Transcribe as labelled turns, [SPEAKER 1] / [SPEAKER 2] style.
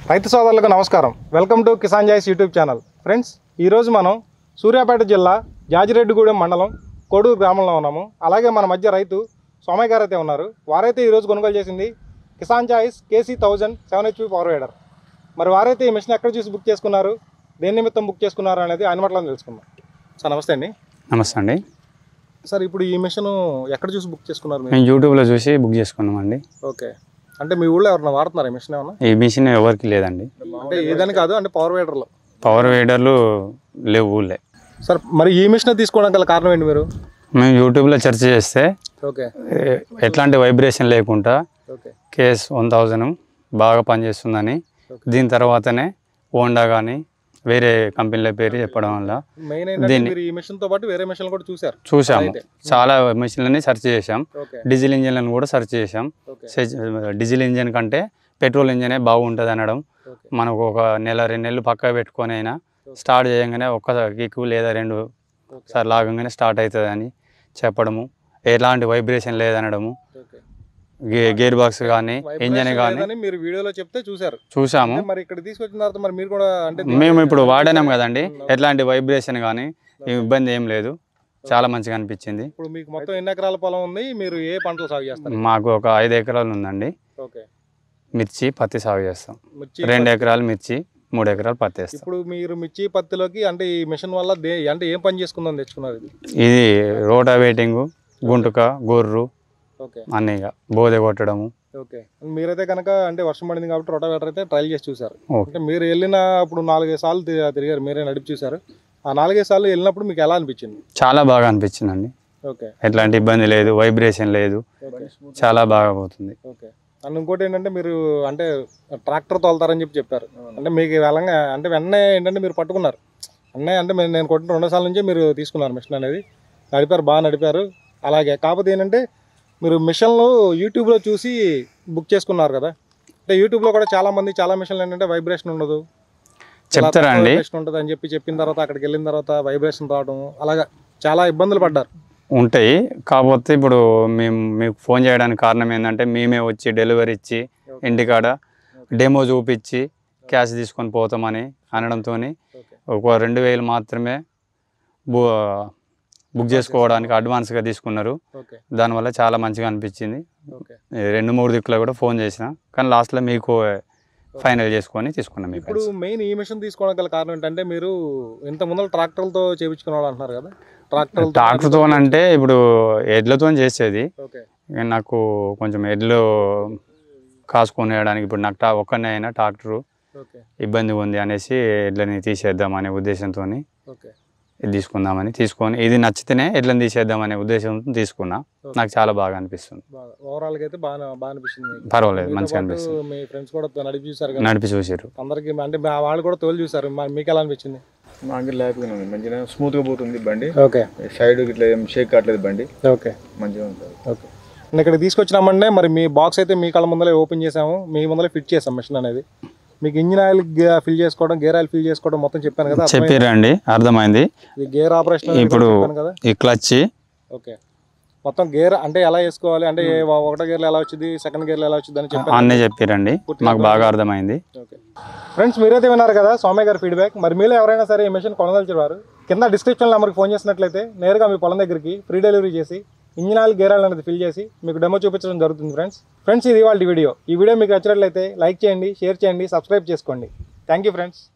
[SPEAKER 1] రైతు సోదరులకు నమస్కారం welcome to Kisan choice YouTube channel friends ఈరోజు మనం సూర్యాపేట జిల్లా జాజిరెడ్డిగూడెం మండలం కోడూరు గ్రామంలో ఉన్నాము అలాగే మన మధ్య రైతు సోమయ్య గారు అయితే ఉన్నారు వారైతే ఈరోజు కొనుగోలు చేసింది Kisan choice KC thousand seven HP power weeder మరి వారైతే ఈ మిషన్ ఎక్కడ చూసి బుక్ చేసుకున్నారు దేని నిమిత్తం బుక్ చేసుకున్నారు అనేది ఆయన మాటలను తెలుసుకుందాం సార్ నమస్తే అండి
[SPEAKER 2] నమస్తే అండి
[SPEAKER 1] సార్ ఇప్పుడు ఈ మిషన్ ఎక్కడ చూసి బుక్ చేసుకున్నారు మీరు
[SPEAKER 2] మేము యూట్యూబ్లో చూసి బుక్ చేసుకున్నామండి
[SPEAKER 1] ఓకే అంటే మీ ఊళ్ళో ఎవరైనా వాడుతున్నారు ఈ మిషన్ ఏమన్నా
[SPEAKER 2] ఈ మిషన్ ఎవరికి లేదండి
[SPEAKER 1] అంటే ఏదని కాదు అంటే పవర్ వేడర్లో
[SPEAKER 2] పవర్ వేడర్లు లేవు ఊళ్ళే
[SPEAKER 1] సార్ మరి ఈ మిషన్ తీసుకోవడానికి గల కారణం ఏంటి మీరు
[SPEAKER 2] మేము యూట్యూబ్లో సెర్చ్ చేస్తే
[SPEAKER 1] ఓకే
[SPEAKER 2] ఏ- ఎట్లాంటి వైబ్రేషన్ లేకుండా
[SPEAKER 1] ఓకే
[SPEAKER 2] కేస్ వన్ థౌజండ్ బాగా పనిచేస్తుందని దీని తర్వాతనే హోండా కానీ వేరే కంపెనీల పేరు చెప్పడం వల్ల
[SPEAKER 1] మెయిన్ ఏంటంటే మీరు ఈ మిషన్ తో పాటు వేరే మిషన్ కూడా చూసారు
[SPEAKER 2] చూసాము
[SPEAKER 1] అయితే.
[SPEAKER 2] చాలా మిషన్లని సెర్చ్ చేసాం
[SPEAKER 1] ఓకే
[SPEAKER 2] డీజిల్ ఇంజన్లను కూడా సెర్చ్ చేసాం
[SPEAKER 1] ఓకే
[SPEAKER 2] సెర్చ్- డీజిల్ ఇంజన్ కంటే పెట్రోల్ ఇంజనే బాగుంటుంది అనడం
[SPEAKER 1] ఓకే
[SPEAKER 2] మనకు ఒక నెల రెండు నెలలు పక్క పెట్టుకొని అయినా స్టార్ట్ చేయగానే ఒక్క కిక్కు లేదా రెండు
[SPEAKER 1] ఓకే
[SPEAKER 2] సార్ లాగంగానే స్టార్ట్ అవుతుంది అని చెప్పడము ఎలాంటి వైబ్రేషన్ లేదనడము
[SPEAKER 1] ఓకే
[SPEAKER 2] గే గేర్ బాక్స్ కానీ ఇంజన్
[SPEAKER 1] Vibration
[SPEAKER 2] కానీ
[SPEAKER 1] లేదని మీరు వీడియోలో చెప్తే చూసారు
[SPEAKER 2] చూసాము
[SPEAKER 1] అంటే మరి ఇక్కడ తీసుకొచ్చిన తర్వాత మరి మీరు కూడా అంటే
[SPEAKER 2] మేము ఇప్పుడు వాడాము కదండి ఎట్లాంటి వైబ్రేషన్ కానీ ఇబ్బంది ఏం లేదు చాలా మంచిగా అనిపించింది
[SPEAKER 1] ఇప్పుడు మీకు మొత్తం ఎన్ని ఎకరాల పొలం ఉంది మీరు ఏ పంటలు సాగు చేస్తారు
[SPEAKER 2] మాకు ఒక ఐదు ఎకరాలు ఉందండి
[SPEAKER 1] ఓకే
[SPEAKER 2] మిర్చి పత్తి సాగు చేస్తాం
[SPEAKER 1] మిర్చి
[SPEAKER 2] రెండు ఎకరాలు మిర్చి మూడు ఎకరాలు పత్తి వేస్తాం
[SPEAKER 1] ఇప్పుడు మీరు మిర్చి పత్తిలోకి అంటే ఈ మిషన్ వల్ల దే అంటే ఏం పని చేసుకుందని తెచ్చుకున్నారు ఇది
[SPEAKER 2] ఇది రోటావేటింగ్ గుంటుక గొర్రు
[SPEAKER 1] ఓకే
[SPEAKER 2] అన్నీ ఇక బోదె కొట్టడము
[SPEAKER 1] ఓకే మీరైతే కనుక అంటే వర్షం పడింది కాబట్టి రోటావేటర్ అయితే ట్రయల్ చేసి చూసారు
[SPEAKER 2] ఓకే.
[SPEAKER 1] అంటే మీరు వెళ్ళిన అప్పుడు నాలుగైదు సార్లు తి- తిరిగారు మీరే నడిపి చూసారు ఆ నాలుగైదు సార్లు వెళ్ళినప్పుడు మీకు ఎలా అనిపించింది
[SPEAKER 2] చాలా బాగా అనిపించిందండి
[SPEAKER 1] ఓకే
[SPEAKER 2] ఎట్లాంటి ఇబ్బంది లేదు వైబ్రేషన్ లేదు
[SPEAKER 1] ఓకే
[SPEAKER 2] చాలా బాగా పోతుంది
[SPEAKER 1] ఓకే అండ్ ఇంకోటి ఏంటంటే మీరు అంటే ట్రాక్టర్ తోలుతారని చెప్పి చెప్పారు అంటే మీకు వెళ్ళంగా అంటే వెంటనే ఏంటంటే మీరు పట్టుకున్నారు అన్నే అంటే మీరు నేను కొట్టిన రెండు సార్లు నుంచే మీరు తీసుకున్నారు మిషన్ అనేది నడిపారు బాగా నడిపారు అలాగే కాకపోతే ఏంటంటే మీరు మిషన్లు యూట్యూబ్లో చూసి బుక్ చేసుకున్నారు కదా అంటే యూట్యూబ్లో కూడా చాలా మంది చాలా మిషన్లు ఏంటంటే వైబ్రేషన్ ఉండదు
[SPEAKER 2] చెప్తారా అండి
[SPEAKER 1] వైబ్రేషన్ ఉంటుంది అని చెప్పి చెప్పిన తర్వాత అక్కడికి వెళ్ళిన తర్వాత వైబ్రేషన్ రావడం అలాగా చాలా ఇబ్బందులు పడ్డారు
[SPEAKER 2] ఉంటాయి కాకపోతే ఇప్పుడు మేము మీకు ఫోన్ చేయడానికి కారణం ఏంటంటే మేమే వచ్చి డెలివరీ ఇచ్చి ఇంటికాడ డెమో చూపించి క్యాష్ తీసుకొని పోతామని అనడంతో
[SPEAKER 1] ఓకే
[SPEAKER 2] ఒక రెండు వేలు మాత్రమే బు బుక్ చేసుకోవడానికి అడ్వాన్స్గా తీసుకున్నారు
[SPEAKER 1] ఓకే
[SPEAKER 2] దానివల్ల చాలా మంచిగా అనిపించింది
[SPEAKER 1] ఓకే
[SPEAKER 2] ఈ రెండు మూడు దిక్కులో కూడా ఫోన్ చేసిన కానీ లాస్ట్లో మీకు ఫైనల్ చేసుకొని తీసుకున్నాం మీకు
[SPEAKER 1] ఇప్పుడు మెయిన్ ఈ మిషన్ తీసుకోవడానికి గల కారణం ఏంటంటే మీరు ఇంత ముందర ట్రాక్టర్లతో చేపించుకునే వాళ్ళు అంటున్నారు కదా ట్రాక్టర్
[SPEAKER 2] ట్రాక్టర్తో అంటే ఇప్పుడు ఎడ్లతో చేసేది
[SPEAKER 1] ఓకే
[SPEAKER 2] ఇక నాకు కొంచెం ఎడ్లు కాసుకొనేయడానికి ఇప్పుడు నాకు టా ఒక్కనే అయినా ట్రాక్టరు
[SPEAKER 1] ఓకే
[SPEAKER 2] ఇబ్బంది ఉంది అనేసి ఎడ్లని తీసేద్దాం అనే ఉద్దేశంతో
[SPEAKER 1] ఓకే
[SPEAKER 2] ఇది తీసుకుందామని తీసుకొని ఇది నచ్చితేనే ఎడ్లని తీసేద్దాం అనే ఉద్దేశంతో తీసుకున్నా నాకు చాలా బాగా అనిపిస్తుంది
[SPEAKER 1] బాగా ఓవరాల్ గా అయితే బాగా బాగా అనిపిస్తుంది మీకు.
[SPEAKER 2] పర్వాలేదు
[SPEAKER 1] మీతో
[SPEAKER 2] మంచిగా
[SPEAKER 1] పాటు
[SPEAKER 2] అనిపిస్తుంది
[SPEAKER 1] మీ ఫ్రెండ్స్ కూడా నడిపి చూసారు కదా
[SPEAKER 2] నడిపి చూసారు
[SPEAKER 1] అందరికి అంటే మా వాళ్ళు కూడా తోలు చూసారు మరి మీకు ఎలా అనిపించింది
[SPEAKER 3] మాకు లేకపోయినా ఉంది మంచిగా స్మూత్గా పోతుంది బండి
[SPEAKER 1] ఓకే
[SPEAKER 3] సైడ్ ఇట్లా ఏం షేక్ కావట్లేదు బండి
[SPEAKER 1] ఓకే
[SPEAKER 3] మంచిగా ఉంటుంది
[SPEAKER 1] ఓకే నేను ఇక్కడ తీసుకొచ్చినామంటే మరి మీ బాక్స్ అయితే మీ కళ్ళ ముందలే ఓపెన్ చేసాము మీ ముందలే ఫిట్ చేసాం మిషన్ అనేది మీకు ఇంజిన్ ఆయిల్ ఫిల్ చేసుకోవడం గేర్ ఆయిల్ ఫిల్ చేసుకోవడం మొత్తం చెప్పాను కదా అర్థమైందా?
[SPEAKER 2] చెప్పారండి అర్థమైంది
[SPEAKER 1] ఇది గేర్ ఆపరేషన్
[SPEAKER 2] ఇప్పుడు
[SPEAKER 1] చెప్పాను కదా
[SPEAKER 2] ఈ క్లచ్
[SPEAKER 1] ఓకే మొత్తం గేర్ అంటే ఎలా వేసుకోవాలి అంటే ఏ- ఒకటో గేర్లో ఎలా వచ్చింది సెకండ్ గేర్లో ఎలా వచ్చింది అని చెప్పాను
[SPEAKER 2] అన్నీ చెప్పారండి మాకు బాగా అర్థమైంది
[SPEAKER 1] ఓకే ఫ్రెండ్స్ మీరైతే విన్నారు కదా సౌమ్య గారి ఫీడ్బ్యాక్ మరి మీలో ఎవరైనా సరే ఈ మిషన్ కొనదలిచేవారు కింద డిస్క్రిప్షన్ నెంబర్కి ఫోన్ చేసినట్లయితే నేరుగా మీ పొలం దగ్గరికి ఫ్రీ డెలివరీ చేసి ఇంజిన్ ఆయిల్ గేర్ ఆయిల్ అనేది ఫిల్ చేసి మీకు డెమో చూపించడం జరుగుతుంది ఫ్రెండ్స్ ఫ్రెండ్స్ ఇది వాళ్ళ వీడియో ఈ వీడియో మీకు నచ్చినట్లయితే లైక్ చేయండి షేర్ చేయండి సబ్స్క్రైబ్ చేసుకోండి థ్యాంక్ యూ ఫ్రెండ్స్